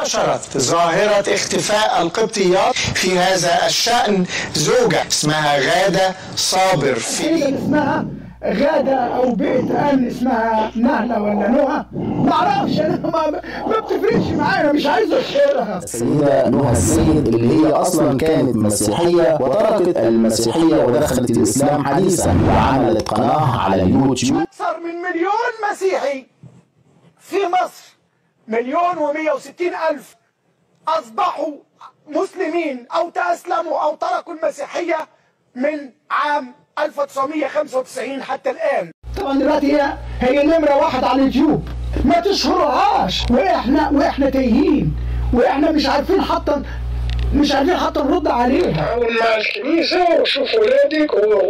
انتشرت ظاهرة اختفاء القبطيات في هذا الشأن زوجة اسمها غادة صابر في تقريبا اسمها غادة أو بيت أمن اسمها نهلة ولا نهى معرفش أنا ما, ما بتفرقش معايا أنا مش عايز أشهرها السيدة نهى السيد اللي هي أصلا كانت مسيحية وتركت المسيحية ودخلت الإسلام حديثا وعملت قناة على اليوتيوب أكثر من مليون مسيحي في مصر مليون ومية وستين ألف أصبحوا مسلمين أو تأسلموا أو تركوا المسيحية من عام 1995 حتى الآن طبعا دلوقتي هي هي نمرة واحد على اليوتيوب ما تشهرهاش واحنا واحنا تايهين واحنا مش عارفين حتى مش عارفين حتى نرد عليها حاول مع الكنيسة وشوف ولادك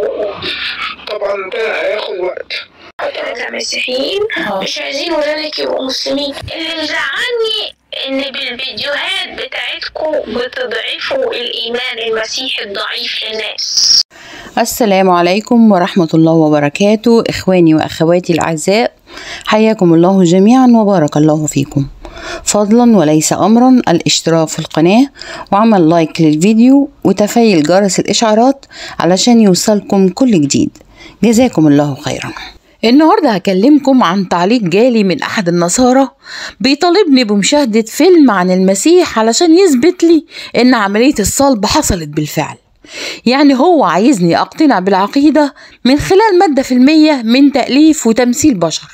وطبعا ده هياخد وقت احنا كمسيحيين مش عايزين ولادك يبقوا مسلمين اللي مزعلني ان بالفيديوهات بتاعتكم بتضعفوا الايمان المسيحي الضعيف للناس السلام عليكم ورحمة الله وبركاته إخواني وأخواتي الأعزاء حياكم الله جميعا وبارك الله فيكم فضلا وليس أمرا الاشتراك في القناة وعمل لايك للفيديو وتفعيل جرس الإشعارات علشان يوصلكم كل جديد جزاكم الله خيرا النهاردة هكلمكم عن تعليق جالي من أحد النصارى بيطالبني بمشاهدة فيلم عن المسيح علشان يثبت لي إن عملية الصلب حصلت بالفعل يعني هو عايزني أقتنع بالعقيدة من خلال مادة فيلمية من تأليف وتمثيل بشر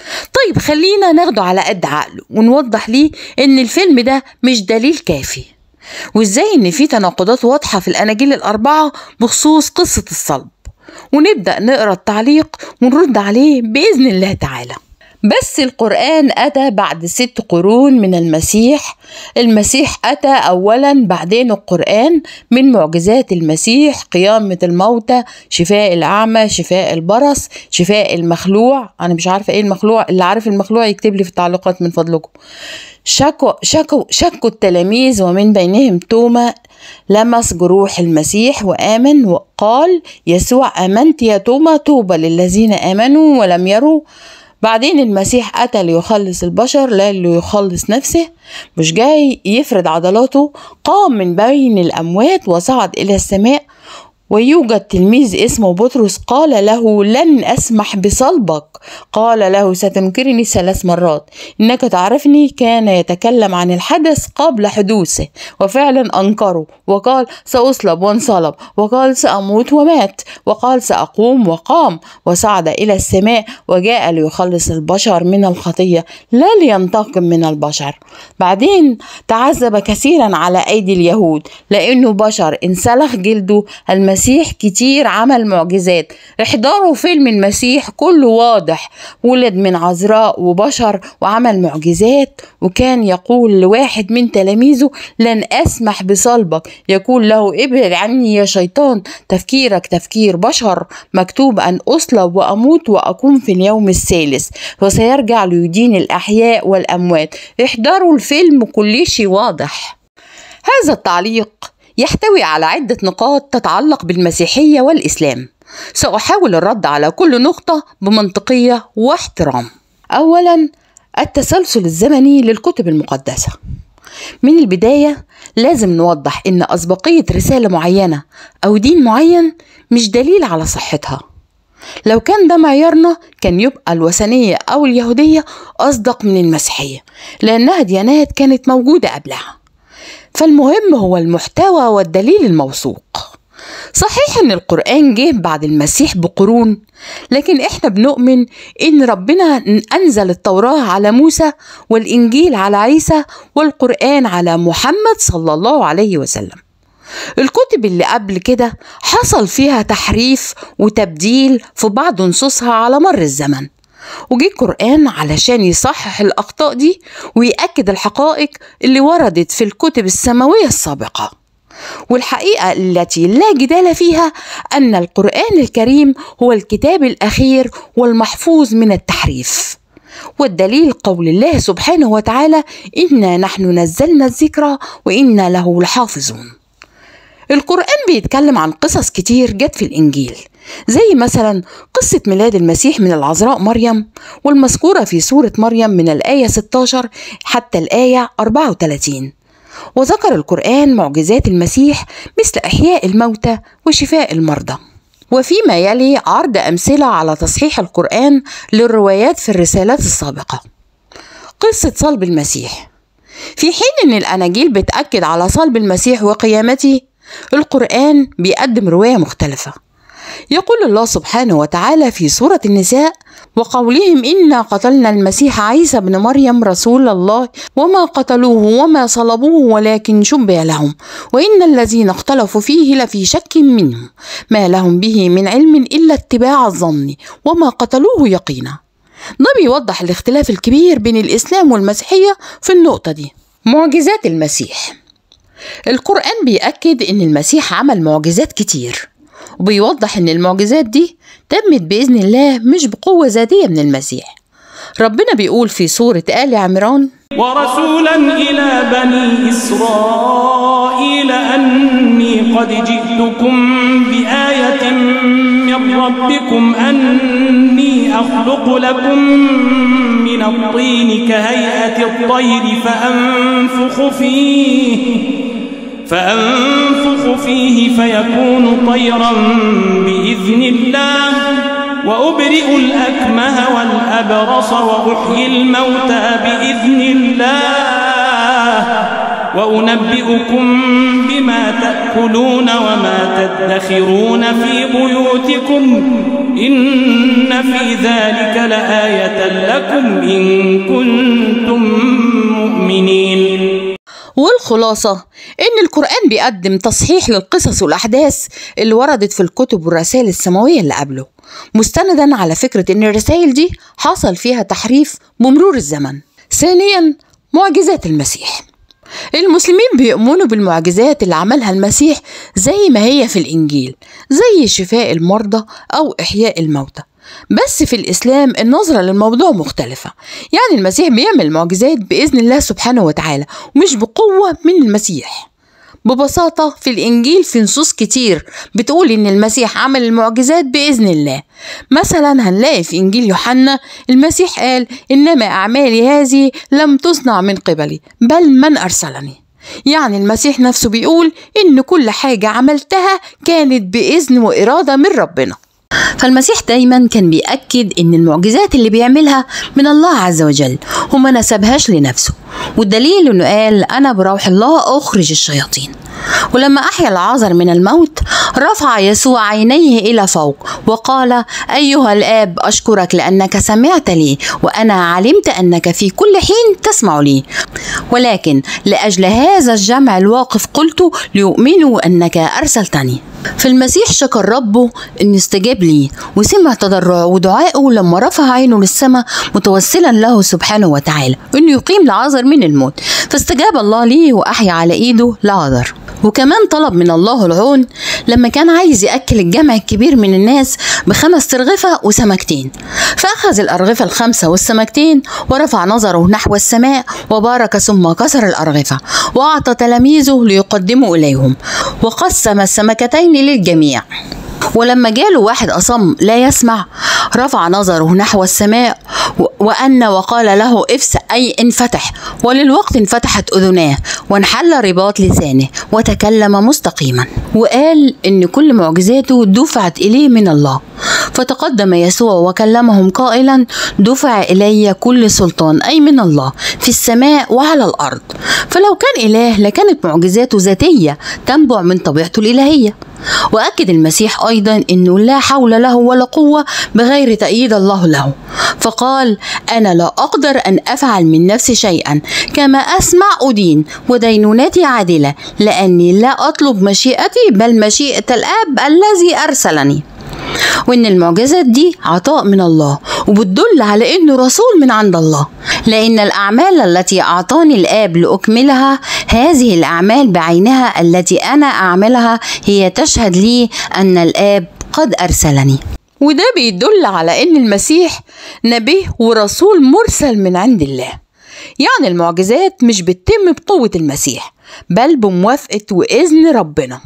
طيب خلينا ناخده على قد عقله ونوضح ليه إن الفيلم ده مش دليل كافي وإزاي إن في تناقضات واضحة في الأناجيل الأربعة بخصوص قصة الصلب ونبدأ نقرأ التعليق ونرد عليه بإذن الله تعالى بس القرآن أتى بعد ست قرون من المسيح المسيح أتى أولا بعدين القرآن من معجزات المسيح قيامة الموتى شفاء الأعمى شفاء البرص شفاء المخلوع أنا مش عارفة إيه المخلوع اللي عارف المخلوع يكتب لي في التعليقات من فضلكم شكوا شكوا شكوا التلاميذ ومن بينهم توما لمس جروح المسيح وآمن وقال يسوع آمنت يا توما طوبى للذين آمنوا ولم يروا بعدين المسيح أتى ليخلص البشر لا ليخلص نفسه مش جاي يفرد عضلاته قام من بين الأموات وصعد إلى السماء ويوجد تلميذ اسمه بطرس قال له لن أسمح بصلبك قال له ستنكرني ثلاث مرات إنك تعرفني كان يتكلم عن الحدث قبل حدوثه وفعلا أنكره وقال سأصلب وانصلب وقال سأموت ومات وقال سأقوم وقام وصعد إلى السماء وجاء ليخلص البشر من الخطية لا لينتقم من البشر بعدين تعذب كثيرا على أيدي اليهود لأنه بشر انسلخ جلده المسيح المسيح كتير عمل معجزات احضروا فيلم المسيح كله واضح ولد من عذراء وبشر وعمل معجزات وكان يقول لواحد من تلاميذه لن أسمح بصلبك يقول له ابعد عني يا شيطان تفكيرك تفكير بشر مكتوب أن أصلب وأموت وأقوم في اليوم الثالث وسيرجع ليدين الأحياء والأموات احضروا الفيلم كل شيء واضح هذا التعليق يحتوي على عدة نقاط تتعلق بالمسيحية والإسلام سأحاول الرد على كل نقطة بمنطقية واحترام أولا التسلسل الزمني للكتب المقدسة من البداية لازم نوضح إن أسبقية رسالة معينة أو دين معين مش دليل على صحتها لو كان ده معيارنا كان يبقى الوثنية أو اليهودية أصدق من المسيحية لأنها ديانات كانت موجودة قبلها فالمهم هو المحتوى والدليل الموثوق صحيح ان القرآن جه بعد المسيح بقرون لكن احنا بنؤمن ان ربنا انزل التوراة على موسى والانجيل على عيسى والقرآن على محمد صلى الله عليه وسلم الكتب اللي قبل كده حصل فيها تحريف وتبديل في بعض نصوصها على مر الزمن وجه القرآن علشان يصحح الأخطاء دي ويأكد الحقائق اللي وردت في الكتب السماوية السابقة والحقيقة التي لا جدال فيها أن القرآن الكريم هو الكتاب الأخير والمحفوظ من التحريف والدليل قول الله سبحانه وتعالى إنا نحن نزلنا الذكر وإنا له لحافظون القرآن بيتكلم عن قصص كتير جت في الإنجيل زي مثلا قصة ميلاد المسيح من العذراء مريم والمذكورة في سورة مريم من الآية 16 حتى الآية 34 وذكر القرآن معجزات المسيح مثل إحياء الموتى وشفاء المرضى وفيما يلي عرض أمثلة على تصحيح القرآن للروايات في الرسالات السابقة قصة صلب المسيح في حين أن الأناجيل بتأكد على صلب المسيح وقيامته القرآن بيقدم رواية مختلفة يقول الله سبحانه وتعالى في سورة النساء وقولهم إنا قتلنا المسيح عيسى بن مريم رسول الله وما قتلوه وما صلبوه ولكن شبه لهم وإن الذين اختلفوا فيه لفي شك منه ما لهم به من علم إلا اتباع الظن وما قتلوه يقينا ده بيوضح الاختلاف الكبير بين الإسلام والمسيحية في النقطة دي معجزات المسيح القرآن بيأكد إن المسيح عمل معجزات كتير وبيوضح إن المعجزات دي تمت بإذن الله مش بقوة ذاتية من المسيح ربنا بيقول في سورة آل عمران ورسولا إلى بني إسرائيل أني قد جئتكم بآية من ربكم أني أخلق لكم من الطين كهيئة الطير فأنفخ فيه فأنفخ فيه فيكون طيرا بإذن الله وأبرئ الأكمه والأبرص وأحيي الموتى بإذن الله وأنبئكم بما تأكلون وما تدخرون في بيوتكم إن في ذلك لآية لكم إن كنتم مؤمنين والخلاصة إن القرآن بيقدم تصحيح للقصص والأحداث اللي وردت في الكتب والرسائل السماوية اللي قبله مستندا على فكرة إن الرسائل دي حصل فيها تحريف بمرور الزمن ثانيا معجزات المسيح المسلمين بيؤمنوا بالمعجزات اللي عملها المسيح زي ما هي في الإنجيل زي شفاء المرضى أو إحياء الموتى بس في الإسلام النظرة للموضوع مختلفة يعني المسيح بيعمل معجزات بإذن الله سبحانه وتعالى ومش بقوة من المسيح ببساطة في الإنجيل في نصوص كتير بتقول إن المسيح عمل المعجزات بإذن الله مثلا هنلاقي في إنجيل يوحنا المسيح قال إنما أعمالي هذه لم تصنع من قبلي بل من أرسلني يعني المسيح نفسه بيقول إن كل حاجة عملتها كانت بإذن وإرادة من ربنا فالمسيح دايما كان بيأكد إن المعجزات اللي بيعملها من الله عز وجل وما نسبهاش لنفسه والدليل إنه قال أنا بروح الله أخرج الشياطين ولما أحيا العازر من الموت رفع يسوع عينيه إلى فوق وقال أيها الآب أشكرك لأنك سمعت لي وأنا علمت أنك في كل حين تسمع لي ولكن لأجل هذا الجمع الواقف قلت ليؤمنوا أنك أرسلتني فالمسيح شكر ربه أن استجاب لي وسمع تضرعه ودعائه لما رفع عينه للسماء متوسلا له سبحانه وتعالى أنه يقيم لعازر من الموت فاستجاب الله ليه وأحيا على إيده لعازر وكمان طلب من الله العون لما كان عايز يأكل الجمع الكبير من الناس بخمس ترغفة وسمكتين فأخذ الأرغفة الخمسة والسمكتين ورفع نظره نحو السماء وبارك ثم كسر الأرغفة وأعطى تلاميذه ليقدموا إليهم وقسم السمكتين للجميع ولما جاله واحد أصم لا يسمع رفع نظره نحو السماء وأن وقال له افسأ أي انفتح وللوقت انفتحت أذناه وانحل رباط لسانه وتكلم مستقيما وقال إن كل معجزاته دفعت إليه من الله فتقدم يسوع وكلمهم قائلا دفع إلي كل سلطان أي من الله في السماء وعلى الأرض فلو كان إله لكانت معجزاته ذاتية تنبع من طبيعته الإلهية وأكد المسيح أيضا أنه لا حول له ولا قوة بغير تأييد الله له فقال أنا لا أقدر أن أفعل من نفسي شيئا كما أسمع أدين ودينونتي عادلة لأني لا أطلب مشيئتي بل مشيئة الآب الذي أرسلني وإن المعجزات دي عطاء من الله وبتدل على إنه رسول من عند الله لأن الأعمال التي أعطاني الآب لأكملها هذه الأعمال بعينها التي أنا أعملها هي تشهد لي أن الآب قد أرسلني وده بيدل على إن المسيح نبي ورسول مرسل من عند الله يعني المعجزات مش بتتم بقوة المسيح بل بموافقة وإذن ربنا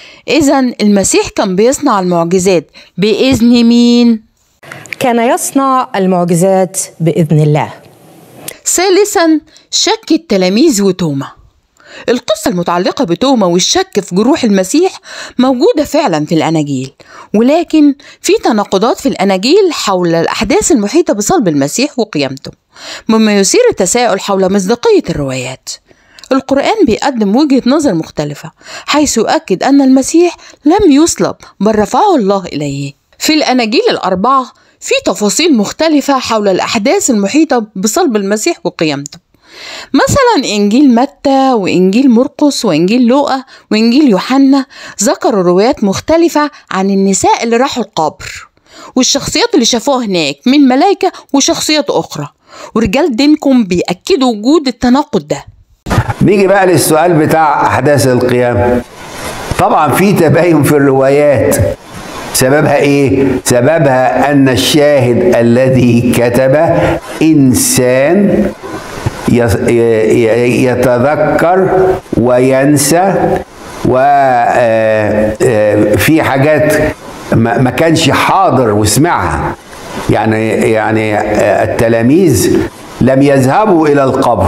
إذا المسيح كان بيصنع المعجزات بإذن مين؟ كان يصنع المعجزات باذن الله ثالثا شك التلاميذ وتوما القصة المتعلقة بتوما والشك في جروح المسيح موجودة فعلا في الأناجيل ولكن في تناقضات في الأناجيل حول الأحداث المحيطة بصلب المسيح وقيامته مما يثير التساؤل حول مصداقية الروايات القرآن بيقدم وجهة نظر مختلفة حيث يؤكد أن المسيح لم يصلب بل رفعه الله إليه في الأناجيل الأربعة في تفاصيل مختلفة حول الأحداث المحيطة بصلب المسيح وقيامته مثلا إنجيل متى وإنجيل مرقس وإنجيل لوقا وإنجيل يوحنا ذكروا روايات مختلفة عن النساء اللي راحوا القبر والشخصيات اللي شافوها هناك من ملائكة وشخصيات أخرى ورجال دينكم بيأكدوا وجود التناقض ده نيجي بقى للسؤال بتاع احداث القيامه طبعا في تباين في الروايات سببها ايه سببها ان الشاهد الذي كتبه انسان يس- ي- ي- يتذكر وينسى وفي حاجات ما ما كانش حاضر وسمعها يعني يعني آه، التلاميذ لم يذهبوا الى القبر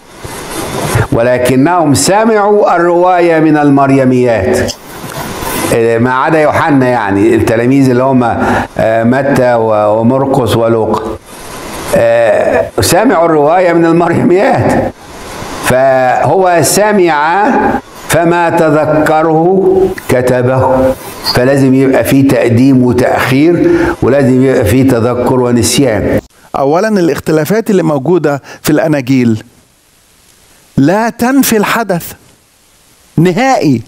ولكنهم سمعوا الرواية من المريميات آه، ما عدا يوحنا يعني التلاميذ اللي هم آه، متى و- ومرقس ولوقا آه، سمعوا الرواية من المريميات فهو سمع فما تذكره كتبه فلازم يبقى فيه تقديم وتأخير ولازم يبقى فيه تذكر ونسيان اولا الاختلافات اللي موجوده في الاناجيل لا تنفي الحدث نهائي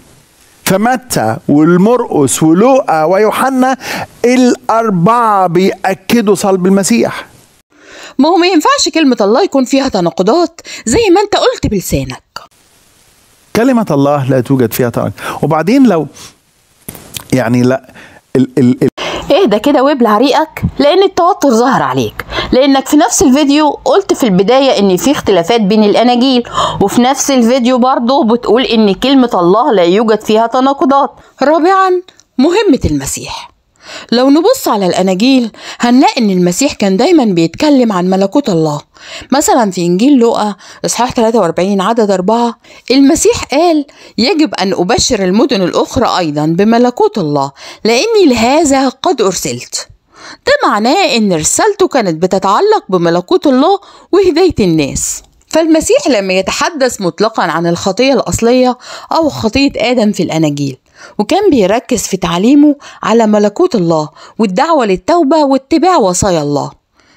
فمتى والمرقس ولوقا ويوحنا الاربعه بياكدوا صلب المسيح ما هو ما ينفعش كلمة الله يكون فيها تناقضات زي ما انت قلت بلسانك كلمه الله لا توجد فيها تناقض وبعدين لو يعني لا ال ال ال اهدى كده وابلع ريقك لان التوتر ظهر عليك لانك في نفس الفيديو قلت في البداية ان في اختلافات بين الاناجيل وفي نفس الفيديو برضه بتقول ان كلمة الله لا يوجد فيها تناقضات رابعا مهمة المسيح لو نبص على الأناجيل هنلاقي إن المسيح كان دايما بيتكلم عن ملكوت الله مثلا في إنجيل لوقا إصحاح 43 عدد أربعة المسيح قال يجب أن أبشر المدن الأخرى أيضا بملكوت الله لأني لهذا قد أرسلت ده معناه إن رسالته كانت بتتعلق بملكوت الله وهداية الناس فالمسيح لما يتحدث مطلقا عن الخطية الأصلية أو خطية آدم في الأناجيل وكان بيركز في تعليمه على ملكوت الله والدعوة للتوبة واتباع وصايا الله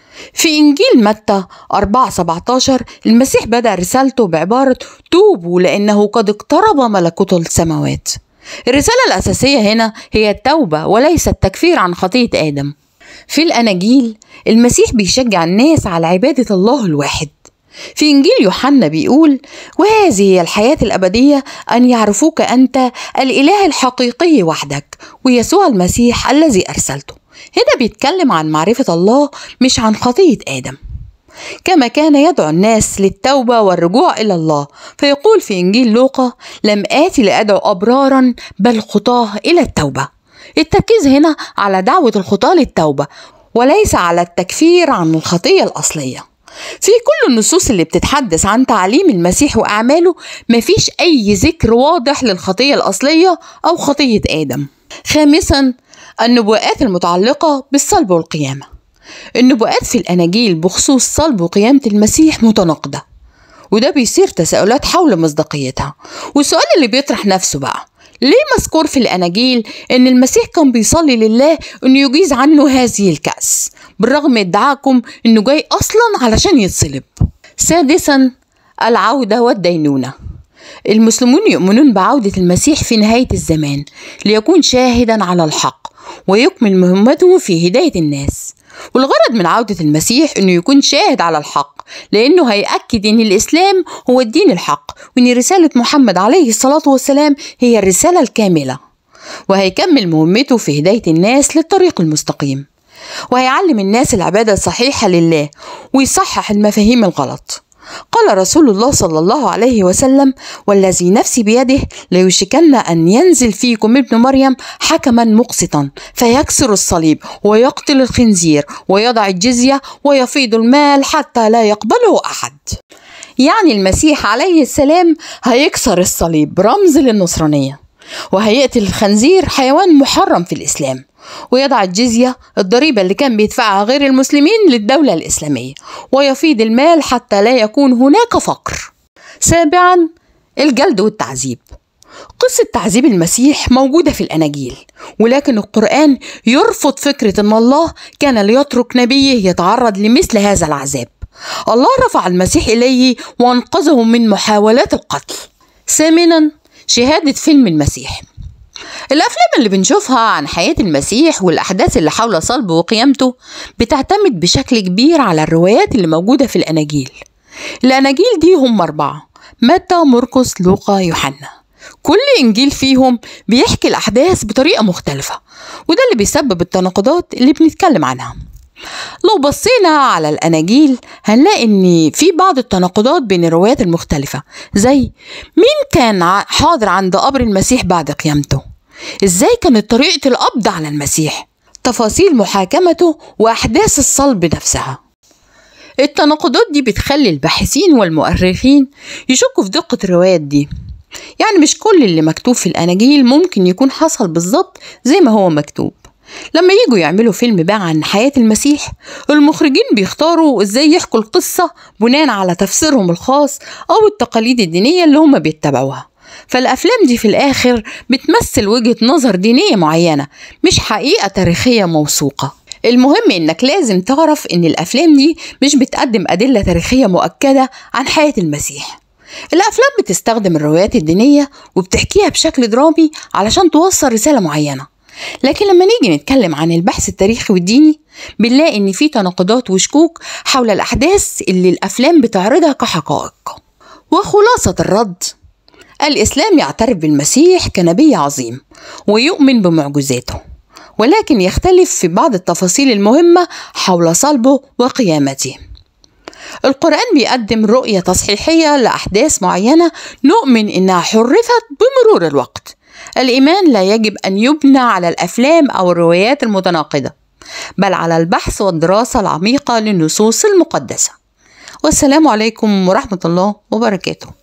في إنجيل متى 4 17 المسيح بدأ رسالته بعبارة توبوا لأنه قد اقترب ملكوت السماوات الرسالة الأساسية هنا هي التوبة وليس التكفير عن خطية آدم في الأناجيل المسيح بيشجع الناس على عبادة الله الواحد في إنجيل يوحنا بيقول وهذه هي الحياة الأبدية أن يعرفوك أنت الإله الحقيقي وحدك ويسوع المسيح الذي أرسلته هنا بيتكلم عن معرفة الله مش عن خطية آدم كما كان يدعو الناس للتوبة والرجوع إلى الله فيقول في إنجيل لوقا لم آتي لأدعو أبرارا بل خطاه إلى التوبة التركيز هنا على دعوة الخطاة للتوبة وليس على التكفير عن الخطية الأصلية في كل النصوص اللي بتتحدث عن تعليم المسيح وأعماله مفيش أي ذكر واضح للخطية الأصلية أو خطية آدم خامسا النبوءات المتعلقة بالصلب والقيامة النبوءات في الأناجيل بخصوص صلب وقيامة المسيح متناقضة وده بيصير تساؤلات حول مصداقيتها والسؤال اللي بيطرح نفسه بقى ليه مذكور في الأناجيل إن المسيح كان بيصلي لله إنه يجيز عنه هذه الكأس بالرغم من ادعاءكم إنه جاي أصلا علشان يتصلب سادسا العودة والدينونة المسلمون يؤمنون بعودة المسيح في نهاية الزمان ليكون شاهدا على الحق ويكمل مهمته في هداية الناس والغرض من عودة المسيح إنه يكون شاهد على الحق لأنه هيأكد إن الإسلام هو الدين الحق وإن رسالة محمد عليه الصلاة والسلام هي الرسالة الكاملة وهيكمل مهمته في هداية الناس للطريق المستقيم وهيعلم الناس العبادة الصحيحة لله ويصحح المفاهيم الغلط قال رسول الله صلى الله عليه وسلم والذي نفسي بيده ليوشكن أن ينزل فيكم ابن مريم حكما مقسطا فيكسر الصليب ويقتل الخنزير ويضع الجزية ويفيض المال حتى لا يقبله أحد يعني المسيح عليه السلام هيكسر الصليب رمز للنصرانية وهيقتل الخنزير حيوان محرم في الإسلام ويضع الجزية الضريبة اللي كان بيدفعها غير المسلمين للدولة الإسلامية ويفيض المال حتى لا يكون هناك فقر سابعا الجلد والتعذيب قصة تعذيب المسيح موجودة في الأناجيل ولكن القرآن يرفض فكرة أن الله كان ليترك نبيه يتعرض لمثل هذا العذاب الله رفع المسيح إليه وأنقذه من محاولات القتل ثامنا شهادة فيلم المسيح الأفلام اللي بنشوفها عن حياة المسيح والأحداث اللي حول صلبه وقيامته بتعتمد بشكل كبير على الروايات اللي موجودة في الأناجيل الأناجيل دي هم أربعة متى مرقس لوقا يوحنا كل إنجيل فيهم بيحكي الأحداث بطريقة مختلفة وده اللي بيسبب التناقضات اللي بنتكلم عنها لو بصينا على الأناجيل هنلاقي إن في بعض التناقضات بين الروايات المختلفة زي مين كان حاضر عند قبر المسيح بعد قيامته إزاي كانت طريقة القبض على المسيح تفاصيل محاكمته وأحداث الصلب نفسها التناقضات دي بتخلي الباحثين والمؤرخين يشكوا في دقة الروايات دي يعني مش كل اللي مكتوب في الأناجيل ممكن يكون حصل بالظبط زي ما هو مكتوب لما يجوا يعملوا فيلم بقى عن حياة المسيح المخرجين بيختاروا ازاي يحكوا القصة بناء على تفسيرهم الخاص أو التقاليد الدينية اللي هم بيتبعوها فالأفلام دي في الآخر بتمثل وجهة نظر دينية معينة مش حقيقة تاريخية موثوقة المهم إنك لازم تعرف إن الأفلام دي مش بتقدم أدلة تاريخية مؤكدة عن حياة المسيح الأفلام بتستخدم الروايات الدينية وبتحكيها بشكل درامي علشان توصل رسالة معينة لكن لما نيجي نتكلم عن البحث التاريخي والديني بنلاقي إن في تناقضات وشكوك حول الأحداث اللي الأفلام بتعرضها كحقائق وخلاصة الرد الإسلام يعترف بالمسيح كنبي عظيم ويؤمن بمعجزاته ولكن يختلف في بعض التفاصيل المهمة حول صلبه وقيامته القرآن بيقدم رؤية تصحيحية لأحداث معينة نؤمن إنها حرفت بمرور الوقت الإيمان لا يجب أن يبنى على الأفلام أو الروايات المتناقضة بل على البحث والدراسة العميقة للنصوص المقدسة والسلام عليكم ورحمة الله وبركاته